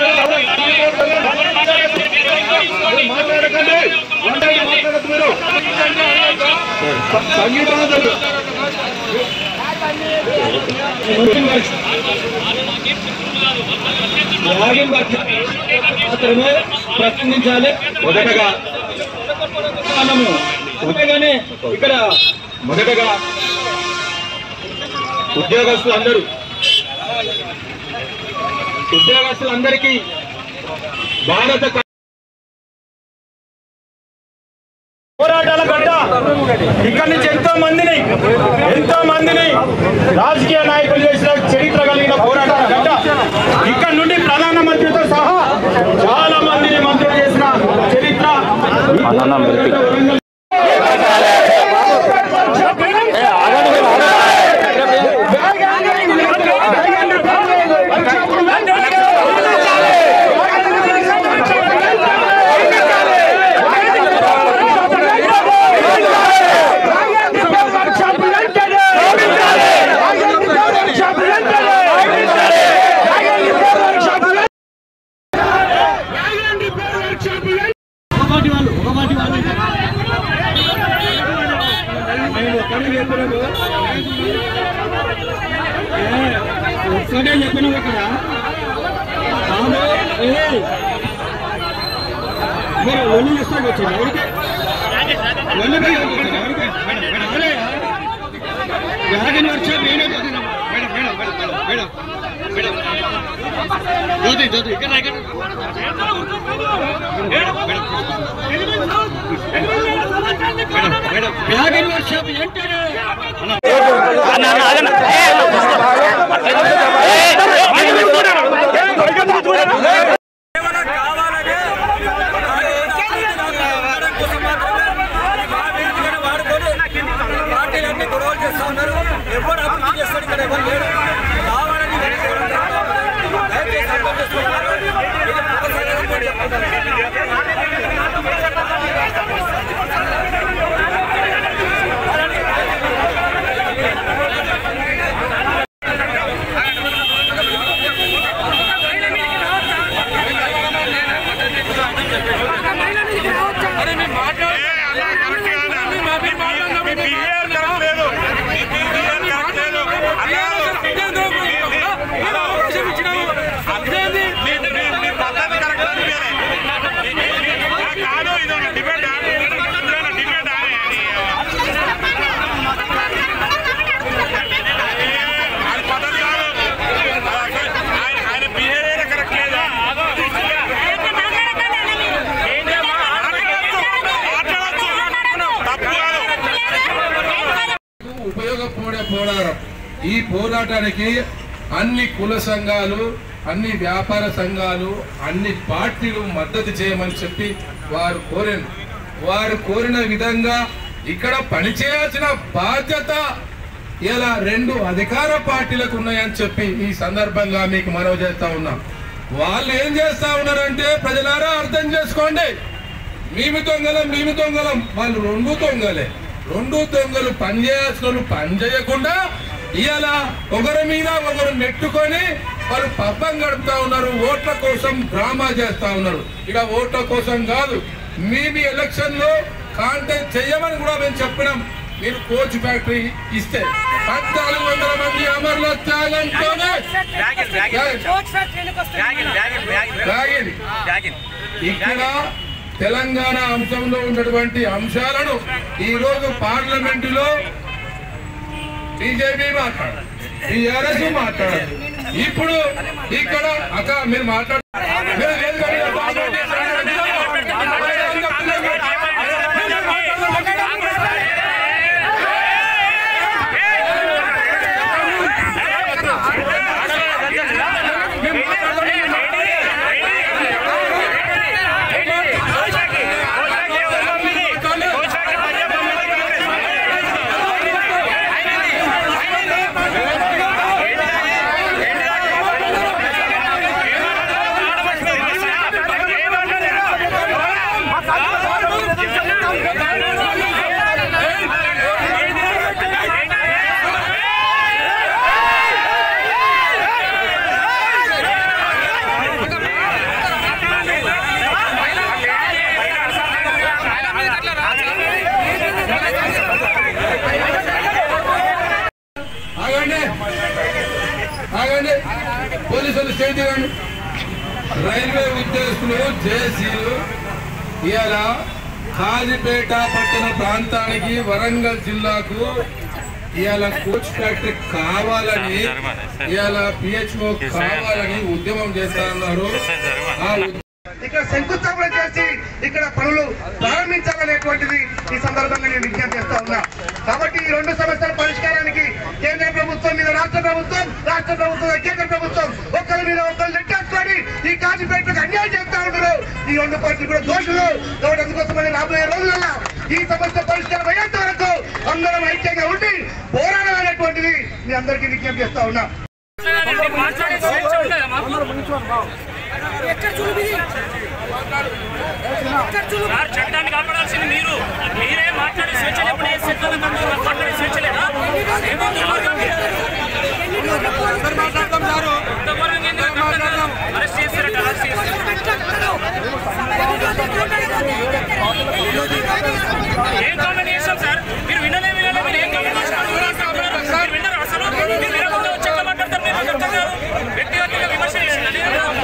మాట్లాడకండి వంటకి మాట్లాడద్దు మీరు సంగీతం మాత్రమే ప్రసంగించాలి మొదటగా మనము మొదటగానే ఇక్కడ మొదటగా ఉద్యోగస్తులందరూ ఉద్యోగస్తులందరికీ భారత పోరాటాల గడ్డ ఇక్కడి నుంచి ఎంతో మందిని ఎంతో మందిని రాజకీయ నాయకులు చేసిన చరిత్ర కలిగిన పోరాటాల గడ్డ ఇక్కడ నుండి ప్రధానమంత్రితో సహా చాలా మందిని మంత్రులు చేసిన చరిత్ర ఒకటే చెప్పినావు ఇక్కడ బాబు ఏ మీరు ఒళ్ళు ఇస్తాకు వచ్చింది ఎవరికి ఒళ్ళుగా ఎవరికి వ్యాగన్ వర్షం నేనే పోతున్నా madam madam madam madam madam Jyothi Jyothi ఇక్కడ రా, ఇక్కడ మేడం మేడం వ్యాగన్ వర్షం ఏంటనే పార్టీలన్నీ గొడవలు చేస్తా ఉన్నారు ఎవరు అభివృద్ధి చేస్తాడు ఇక్కడ ఎవరు లేడు కావాలని దయచేసి అర్థం చేసుకోవాలి ఇది ఒకసారి కూడా చెప్తున్నాను. ఉపయోగపడే పోరాటం ఈ పోరాటానికి అన్ని కుల సంఘాలు అన్ని వ్యాపార సంఘాలు అన్ని పార్టీలు మద్దతు చేయమని చెప్పి వారు కోరారు వారు కోరిన విధంగా ఇక్కడ పనిచేయాల్సిన బాధ్యత ఇలా రెండు అధికార పార్టీలకు ఉన్నాయని చెప్పి ఈ సందర్భంగా మీకు మనవి చేస్తా ఉన్నాం వాళ్ళు ఏం చేస్తా ఉన్నారంటే ప్రజలారా అర్థం చేసుకోండి మేము దొంగలం మేము దొంగలం వాళ్ళు రెండు దొంగలే రెండు దొంగలు పని చేయాల్సిన వాళ్ళు పని చేయకుండా ఇవాళ ఒకరి మీద ఒకరు నెట్టుకొని వాళ్ళు పబ్బం గడుపుతా ఉన్నారు ఓట్ల కోసం డ్రామా చేస్తా ఉన్నారు ఇక ఓట్ల కోసం కాదు మీ మీ ఎలక్షన్ లో కాంటాక్ట్ చేయమని కూడా మేము చెప్పినాం మీరు కోచ్ ఫ్యాక్టరీ ఇస్తే పద్నాలుగు వందల మంది అమరుల త్యాగంతోనే త్యాగింది. ఇక్కడ తెలంగాణ అంశంలో ఉన్నటువంటి అంశాలను ఈ రోజు పార్లమెంటులో బీజేపీ మాట్లాడారు టీఆర్ఎస్ మాట్లాడారు ఇప్పుడు ఇక్కడ అక్క మీరు మాట్లాడు మీరు లేదు కానీ ¡Vamos! దిగండి పోలీసులు స్టేట్ దిగండి రైల్వే ఉద్యోగస్తులు జేసీలు ఇవాళ కాజిపేట పట్టణ ప్రాంతానికి వరంగల్ జిల్లాకు ఇవాళ కోచ్ ఫ్యాక్టరీ కావాలని ఇవాళ పిహెచ్ఓ కావాలని ఉద్యమం చేస్తారన్నారు ఆ ఉద్యమం ఇక్కడ శంకుస్థాపన చేసి ఇక్కడ పనులు ప్రారంభించాలనేటువంటిది ఈ సందర్భంగా నేను విజ్ఞప్తి చేస్తా ఉన్నా కాబట్టి ఈ రెండు సమస్యల పరిష్కారానికి కేంద్ర ప్రభుత్వం మీద రాష్ట్ర ప్రభుత్వం రాష్ట్ర ప్రభుత్వం మీద కేంద్ర ప్రభుత్వం ఒకరి మీద ఒకరు లెక్కేసుకొని ఈ కాజీపేటకు అన్యాయం చేస్తా ఉంటారు ఈ రెండు పార్టీలు కూడా దోషులు కాబట్టి అందుకోసమని రాబోయే రోజులలో ఈ సమస్య పరిష్కారం అయ్యేంత వరకు అందరం ఐక్యంగా ఉండి పోరాడాలనేటువంటిది మీ అందరికీ విజ్ఞప్తి చేస్తా ఉన్నా మాట్లాడే స్వేచ్ఛ ఉండదా మాకు ఎక్కడ చూడు ఇది? ఎక్కడ చూడు సార్ చట్టాన్ని కాపాడాల్సింది మీరు మీరే మాట్లాడే స్వేచ్ఛ లేకుండా ఏ చట్టాలు కంటే మాట్లాడే స్వేచ్ఛ లేదా ఏమో దుర్మార్గం ఇంత ఘోరంగా ఎందుకు కట్టంగా అరెస్ట్ చేస్తారట అరెస్ట్ చేస్తారు ఏం కామెంట్ చేస్తాం సార్ మీరు వినలే వినలే మీరు ఏం కామెంట్ చేస్తారు మీరు విన్నారు అసలు మీరు వినకుండా వచ్చి ఎట్లా మాట్లాడతారు మీరు నాకు అర్థం కాదు వ్యక్తిగతంగా విమర్శ చేసింది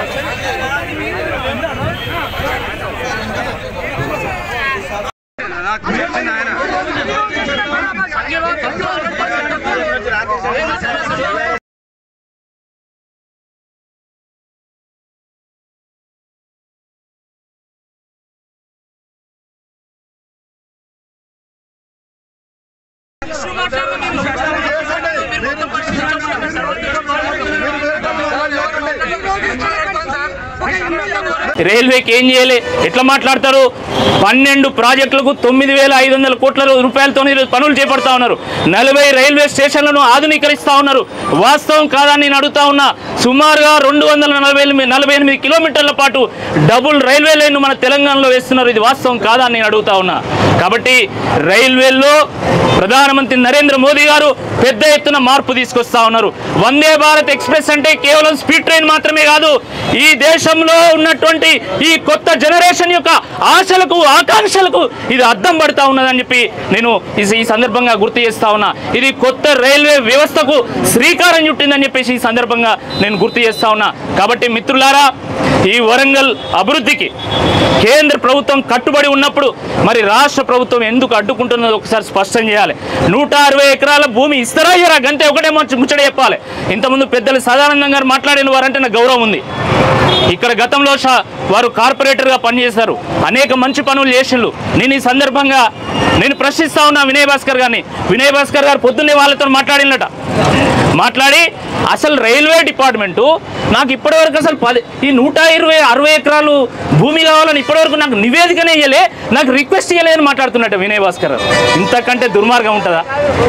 రైల్వేకి ఏం చేయలే ఎట్లా మాట్లాడతారు పన్నెండు ప్రాజెక్టులకు తొమ్మిది వేల ఐదు వందల కోట్ల రూపాయలతో ఈరోజు పనులు చేపడతా ఉన్నారు నలభై రైల్వే స్టేషన్లను ఆధునీకరిస్తా ఉన్నారు వాస్తవం కాదని నేను అడుగుతా ఉన్నా సుమారుగా రెండు వందల నలభై ఎనిమిది నలభై ఎనిమిది కిలోమీటర్ల పాటు డబుల్ రైల్వే లైన్ మన తెలంగాణలో వేస్తున్నారు ఇది వాస్తవం కాదా అని నేను అడుగుతా ఉన్నా కాబట్టి రైల్వేల్లో ప్రధానమంత్రి నరేంద్ర మోదీ గారు పెద్ద ఎత్తున మార్పు తీసుకొస్తా ఉన్నారు వందే భారత్ ఎక్స్ప్రెస్ అంటే కేవలం స్పీడ్ ట్రైన్ మాత్రమే కాదు ఈ దేశంలో ఉన్నటువంటి ఈ కొత్త జనరేషన్ యొక్క ఆశలకు ఆకాంక్షలకు ఇది అద్దం పడతా ఉన్నదని చెప్పి నేను ఈ- ఈ సందర్భంగా గుర్తు చేస్తా ఉన్నా ఇది కొత్త రైల్వే వ్యవస్థకు శ్రీకారం చుట్టిందని చెప్పేసి ఈ సందర్భంగా నేను గుర్తు చేస్తా ఉన్నా కాబట్టి మిత్రులారా ఈ వరంగల్ అభివృద్ధికి కేంద్ర ప్రభుత్వం కట్టుబడి ఉన్నప్పుడు మరి రాష్ట్ర ప్రభుత్వం ఎందుకు అడ్డుకుంటున్నదో ఒకసారి స్పష్టం చేయాలి నూట అరవై ఎకరాల భూమి ఇస్తారా ఇయ్యరా గంతే ఒకటే మంచి ముచ్చట చెప్పాలి ఇంతకుముందు పెద్దలు సదానందం గారు మాట్లాడిన వారంటే నాకు గౌరవం ఉంది ఇక్కడ గతంలో షా- వారు కార్పొరేటర్గా పనిచేశారు అనేక మంచి పనులు చేసిండ్రు నేను ఈ సందర్భంగా నేను ప్రశ్నిస్తా ఉన్నా వినయ్ భాస్కర్ గారిని వినయ్ భాస్కర్ గారు పొద్దున్నే వాళ్ళతో మాట్లాడినట మాట్లాడి అసలు రైల్వే డిపార్ట్మెంటు నాకు ఇప్పటివరకు అసలు పది ఈ నూట ఇరవై అరవై ఎకరాలు భూమి కావాలని ఇప్పటివరకు నాకు నివేదికనే ఇయ్యలే నాకు రిక్వెస్ట్ ఇయ్యలేదని మాట్లాడుతున్నట్టు వినయ్ భాస్కర్ గారు. ఇంతకంటే దుర్మార్గం ఉంటుందా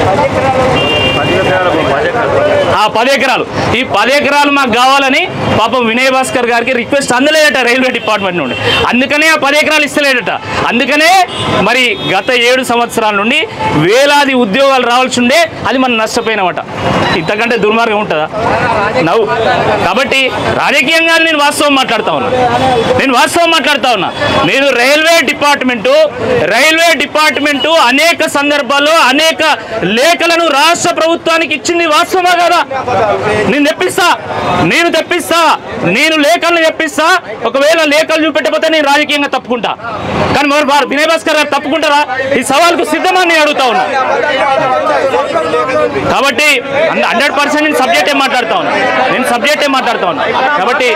ఆ పది ఎకరాలు ఈ పది ఎకరాలు మాకు కావాలని పాపం వినయ్ భాస్కర్ గారికి రిక్వెస్ట్ అందలేదట రైల్వే డిపార్ట్మెంట్ నుండి అందుకనే ఆ పది ఎకరాలు ఇస్తలేడట అందుకనే మరి గత ఏడు సంవత్సరాల నుండి వేలాది ఉద్యోగాలు రావాల్సి ఉండే అది మనం నష్టపోయినామట ఇంతకంటే దుర్మార్గం ఉంటుందా నవ్వు కాబట్టి రాజకీయంగా నేను వాస్తవం మాట్లాడుతా ఉన్నా నేను వాస్తవం మాట్లాడుతా ఉన్నా నేను రైల్వే డిపార్ట్మెంటు రైల్వే డిపార్ట్మెంటు అనేక సందర్భాల్లో అనేక లేఖలను రాష్ట్ర ప్రభుత్వానికి ఇచ్చింది వాస్తవమా కదా నేను తెప్పిస్తా నేను తెప్పిస్తా నేను లేఖలను తెప్పిస్తా ఒకవేళ లేఖలు చూపెట్టకపోతే నేను రాజకీయంగా తప్పుకుంటా కానీ మరి వారు వినయ్ భాస్కర్ గారు తప్పుకుంటారా ఈ సవాల్కు సిద్ధమని నేను అడుగుతా ఉన్నా కాబట్టి హండ్రెడ్ పర్సెంట్ నేను సబ్జెక్టే మాట్లాడుతా ఉన్నా నేను సబ్జెక్టే మాట్లాడుతా ఉన్నా కాబట్టి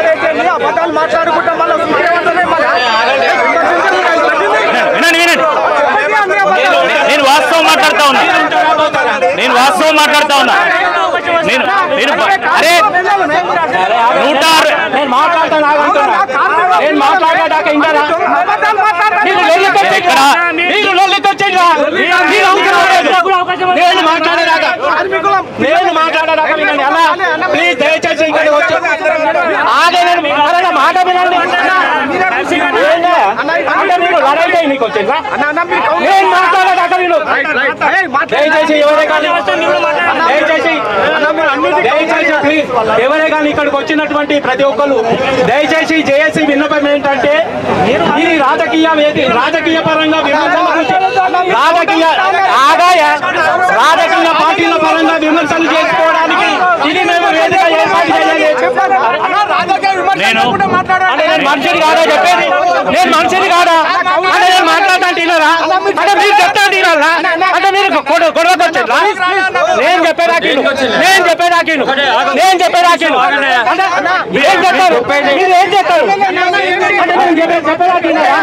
వినండి వినండి నేను వాస్తవం మాట్లాడుతా ఉన్నా నేను వాస్తవం మాట్లాడుతా ఉన్నా నేను నేను అరే నూట అరవై- నేను మాట్లాడతాను నేను మాట్లాడాక ఇంకా మీరు లొల్లికి ఎక్కడ మీరు లొల్లికి వచ్చేయండిరా. మీరు అవసరం లేదు. నేను మాట్లాడేదాకా నేను మాట్లాడేదాకా వినండి అలా ప్లీజ్ దయచేసి ఇక్కడ వచ్చి ఆగే నేను మీ ఎవరైనా మాట వినండి ఏంటా? అంటే మీరు లడై చేయి నీకు వచ్చిందా నేను మాట్లాడేదాకా నేను దయచేసి ఎవరే కానీ దయచేసి దయచేసి ప్లీజ్ ఎవరే కానీ ఇక్కడికి వచ్చినటువంటి ప్రతి ఒక్కరు దయచేసి జేఏసీ విన్నపం ఏంటంటే ఇది రాజకీయ వేది రాజకీయ పరంగా విమర్శల గురించి రాజకీయ ఆదాయ రాజకీయ పార్టీల పరంగా విమర్శలు చేసుకోవడానికి ఇది మేము వేదిక ఏర్పాటు చేయలేదు నేను అంటే నేను మనిషిని కాదా చెప్పేది నేను మనిషిని కాదా అంటే నేను మాట్లాడతాను తినరా అంటే మీరు చెప్తాను తినాలా అంటే మీరు గొడవ గొడవకు వచ్చారా నేను చెప్పేదాకిను నేను చెప్పేదాకిను నేను చెప్పేదాకిను అంటే ఏం చెప్తారు మీరు ఏం చెప్తారు అంటే నేను చెప్పే చెప్పేదాకినారా?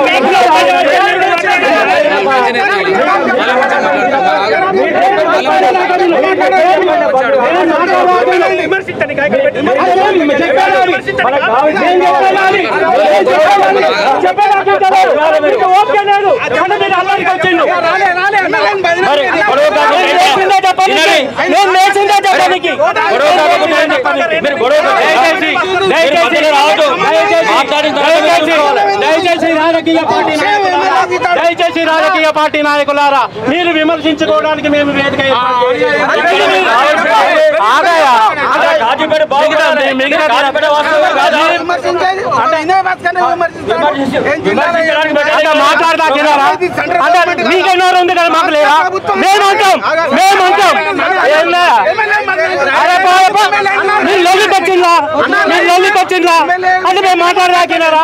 దయచేసి రాజకీయ పార్టీ నాయకులారా, దయచేసి రాజకీయ పార్టీ నాయకులారా మీరు విమర్శించుకోవడానికి మేము వేదిక ఏర్పాటు చేయలేదు. ఆదాయ మిగతా మిగతా వాస్తవం కాదా? అంటే మాట్లాడదా కిరారా? అంటే మీకెన్నోరు ఉంది కదా మాకు లేదా మేము అంటాం మేము అంటాం ఏందా? అరే బాబా, మీరు లొల్లికి వచ్చిందా మీరు లొల్లికి వచ్చిందా అంటే మేము మాట్లాడదా కిరారా?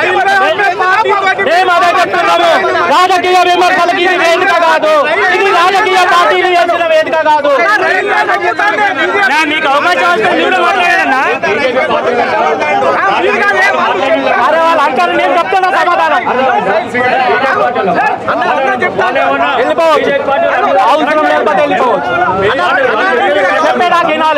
మేము అదే చెప్తున్నాము రాజకీయ విమర్శలకి ఇది వేదిక కాదు ఇది రాజకీయ పార్టీలు చేసిన వేదిక కాదు నా మీకు అవకాశం వస్తే మీరు మాట్లాడారన్నా అరే వాళ్ళు అంటారు నేను చెప్తున్నా సమాధానం వెళ్ళిపోవచ్చు అవసరం లేకపోతే వెళ్ళిపోవచ్చు చెప్పేదాకా వినాలి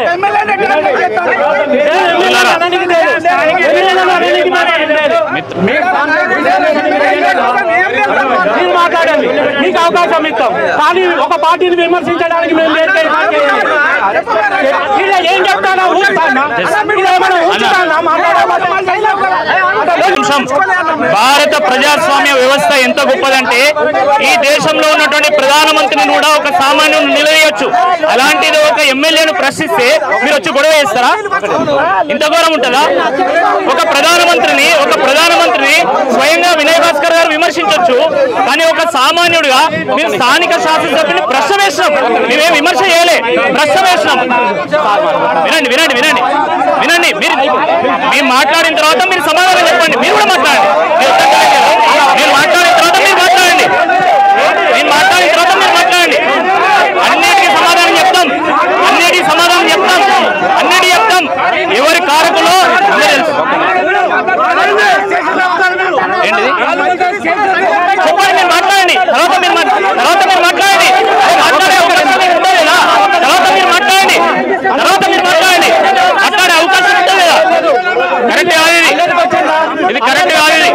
మీరు మాట్లాడండి మీకు అవకాశం ఇస్తాం కానీ ఒక పార్టీని విమర్శించడానికి మేము వేదిక ఏర్పాటు చేయాలి. ఇలా ఏం చెప్తానా ఊరుతానా? ఇలా ఏమైనా ఊరుతానా? మాట్లాడకపోతే నిమిషం భారత ప్రజాస్వామ్య వ్యవస్థ ఎంత గొప్పదంటే ఈ దేశంలో ఉన్నటువంటి ప్రధానమంత్రిని కూడా ఒక సామాన్యుని నిలవేయొచ్చు అలాంటిది ఒక ఎమ్మెల్యేను ప్రశ్నిస్తే మీరు వచ్చి గొడవ చేస్తారా ఇంత ఘోరం ఉంటుందా ఒక ప్రధానమంత్రిని ఒక ప్రధానమంత్రిని స్వయంగా వినయ్ భాస్కర్ గారు విమర్శించొచ్చు కానీ ఒక సామాన్యుడిగా మీరు స్థానిక శాసనసభ్యుని ప్రశ్న వేసినాం మేమేం విమర్శ చేయలే ప్రశ్న వేసినాం వినండి వినండి వినండి వినండి మీరు మేము మాట్లాడిన తర్వాత మీరు సమాధానం చెప్పండి మీరు కూడా మాట్లాడండి మీరు వద్దంటారా లేదా? మీరు మాట్లాడిన తర్వాత మీరు మాట్లాడండి మీరు మాట్లాడిన తర్వాత మీరు మాట్లాడండి అన్నిటికీ సమాధానం చెప్తాం అన్నిటికీ సమాధానం చెప్తాం అన్నిటికీ చెప్తాం ఎవరి కారకులో అందరూ తెలుసు ఏంటిది చెప్పండి మీరు మాట్లాడండి తర్వాత మీరు మాట్లా- తర్వాత మీరు మాట్లాడండి మీరు మాట్లాడే అవకాశం మీకు ఉందా లేదా తర్వాత మీరు మాట్లాడండి తర్వాత మీరు మాట్లాడండి మాట్లాడే అవకాశం ఉందా లేదా కరెక్ట్ కాదు ఇది ఇది కరెక్ట్ కాదు ఇది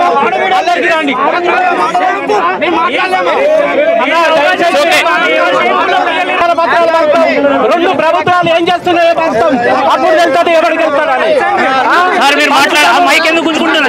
రెండు ప్రభుత్వాలు ఏం చేస్తున్నాయో ప్రస్తుతం అప్పుడు తెలుస్తుంది ఎవరికి వెళ్తారని సార్ మీరు మాట్లాడ ఆ మైక్ ఎందుకు గుంజుకుంటున్నారు